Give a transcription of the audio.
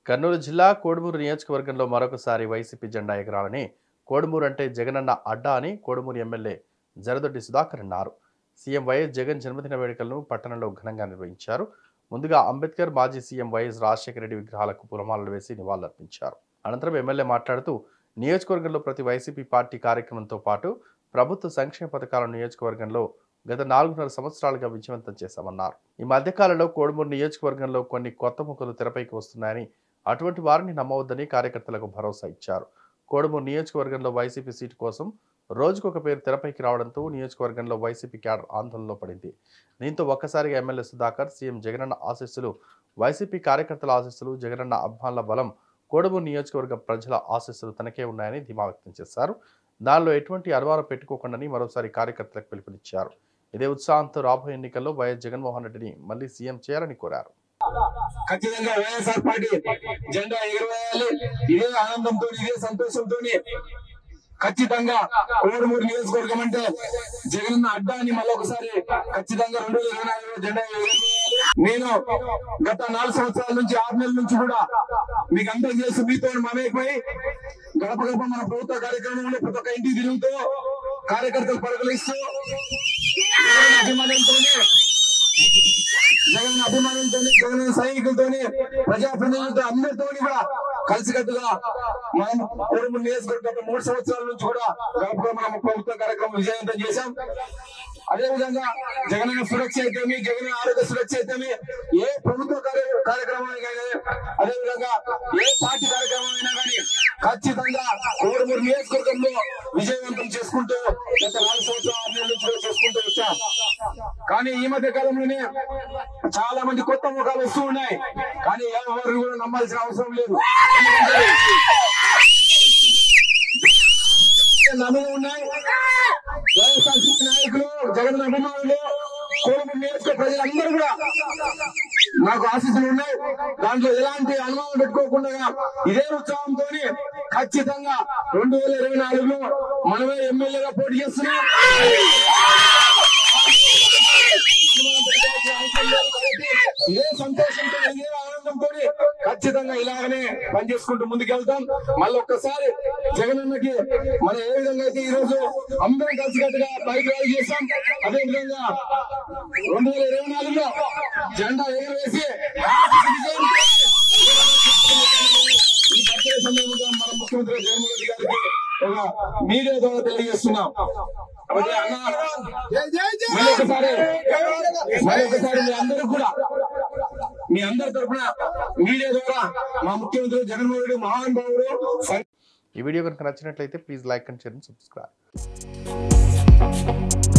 కర్నూలు జిల్లా కోడుమూరు నియోజకవర్గంలో మరొకసారి వైసీపీ జెండా ఎగరాలని కోడుమూరు అంటే జగనన్న అడ్డా అని కోడుమూరు ఎమ్మెల్యే జరదొడ్డి సుధాకర్ అన్నారు సీఎం వైఎస్ జగన్ జన్మదిన వేడుకలను పట్టణంలో ఘనంగా నిర్వహించారు ముందుగా అంబేద్కర్ మాజీ సీఎం వైఎస్ రాజశేఖర రెడ్డి విగ్రహాలకు పూలమాలలు వేసి నివాళులర్పించారు అనంతరం ఎమ్మెల్యే మాట్లాడుతూ నియోజకవర్గంలో ప్రతి వైసీపీ పార్టీ కార్యక్రమంతో పాటు ప్రభుత్వ సంక్షేమ పథకాలను నియోజకవర్గంలో గత నాలుగున్నర సంవత్సరాలుగా విజయవంతం చేశామన్నారు ఈ మధ్యకాలంలో కోడుమూరు నియోజకవర్గంలో కొన్ని కొత్త ముఖలు తెరపైకి వస్తున్నాయని అటువంటి వారిని నమ్మవద్దని కార్యకర్తలకు భరోసా ఇచ్చారు కోడుమూరు నియోజకవర్గంలో వైసీపీ సీటు కోసం రోజుకొక పేరు తెరపైకి రావడంతో నియోజకవర్గంలో వైసీపీ క్యాడర్ ఆందోళనలో పడింది దీంతో ఒక్కసారిగా ఎమ్మెల్యే సుధాకర్ సీఎం జగనన్న ఆశీస్సులు వైసీపీ కార్యకర్తల ఆశీస్సులు జగనన్న అభిమానుల బలం కోడుమూరు నియోజకవర్గ ప్రజల ఆశీస్సులు తనకే ఉన్నాయని ధీమా వ్యక్తం చేశారు దానిలో ఎటువంటి అనుమానం పెట్టుకోకుండాని మరోసారి కార్యకర్తలకు పిలుపునిచ్చారు ఇదే ఉత్సాహంతో రాబోయే ఎన్నికల్లో వైఎస్ జగన్మోహన్ రెడ్డిని మళ్లీ సీఎం చేయాలని కోరారు ఖచ్చితంగా వైఎస్ఆర్ పార్టీ జెండా ఎగురవేయాలి ఇదే ఆనందంతో ఇదే సంతోషంతో ఖచ్చితంగా కోడుమూరు నియోజకవర్గం అంటే జగనన్న అడ్డా అని మళ్ళొకసారి ఖచ్చితంగా రెండు వేల ఇరవై నాలుగులో జెండా ఎగురవేయాలి నేను గత నాలుగు సంవత్సరాల నుంచి ఆరు నెలల నుంచి కూడా మీకు అందరూ చేసి మీతో మమేకమై గడప గడప మన ప్రభుత్వ కార్యక్రమంలో ప్రతి ఒక్క ఇంటికి తిరుగుతూ కార్యకర్తలు పరుగులిస్తూ జగన్ అభిమానంతోనే జగన్ అభిమానంతో జగన్ సైనికులతోని ప్రజాప్రతినిధులతో అందరితో కూడా కలిసికట్టుగా మనం కోరుమూరు నియోజకవర్గంలో మూడు సంవత్సరాల నుంచి కూడా గడపగా మనం ప్రభుత్వ కార్యక్రమం విజయవంతం చేశాం అదే విధంగా జగన్ సురక్ష అయితేమి జగన్ ఆరోగ్య సురక్ష అయితేమి ఏ ప్రభుత్వ కార్య- కార్యక్రమం కానీ అదే విధంగా ఏ పార్టీ కార్యక్రమం అయినా కానీ ఖచ్చితంగా కోరుమూరు నియోజకవర్గంలో విజయవంతం చేసుకుంటూ గత నాలుగు సంవత్సరాల ఆరు నెలల నుంచి కూడా చేసుకుంటూ వచ్చాం కానీ ఈ మధ్య కాలంలోనే చాలా మంది కొత్త ముఖాలు వస్తూ ఉన్నాయి కానీ ఎవరు కూడా నమ్మాల్సిన అవసరం లేదు ఎందుకంటే నమ్మి ఉన్నాయి వైఎస్ఆర్సీపీ నాయకులు జగన్ అభిమానులు కోరుమూరు నియోజక ప్రజలందరూ కూడా నాకు ఆశీస్సులు ఉన్నాయి దాంట్లో ఎలాంటి అనుమానం పెట్టుకోకుండా ఇదే ఉత్సాహంతో ఖచ్చితంగా రెండు వేల ఇరవై నాలుగులో మనమే ఎమ్మెల్యేగా పోటీ చేస్తున్నాం ఇదే సంతోషంతో ఇదే ఆనందంతో ఖచ్చితంగా ఇలాగనే పనిచేసుకుంటూ ముందుకెళ్తాం మళ్ళీ ఒక్కసారి జగనన్నకి మనం ఏ విధంగా అయితే ఈ రోజు అందరం కలిసికట్టుగా బైక్ ర్యాలీ చేస్తాం అదే విధంగా రెండు వేల ఇరవై నాలుగులో జెండా ఎగురవేసి ఈ బర్త్డే సందర్భంగా మన ముఖ్యమంత్రి జగన్మోహన్ రెడ్డి గారికి ఒక మీడియా ద్వారా తెలియజేస్తున్నాం కాబట్టి అన్న మళ్ళీ ఒకసారి మరి ఒకసారి మీ అందరూ కూడా మీ అందరి తరఫున మీడియా ద్వారా మా ముఖ్యమంత్రి జగన్మోహన్ రెడ్డి మహానుభావుడు ఈ వీడియో కనుక నచ్చినట్లయితే please like and share and subscribe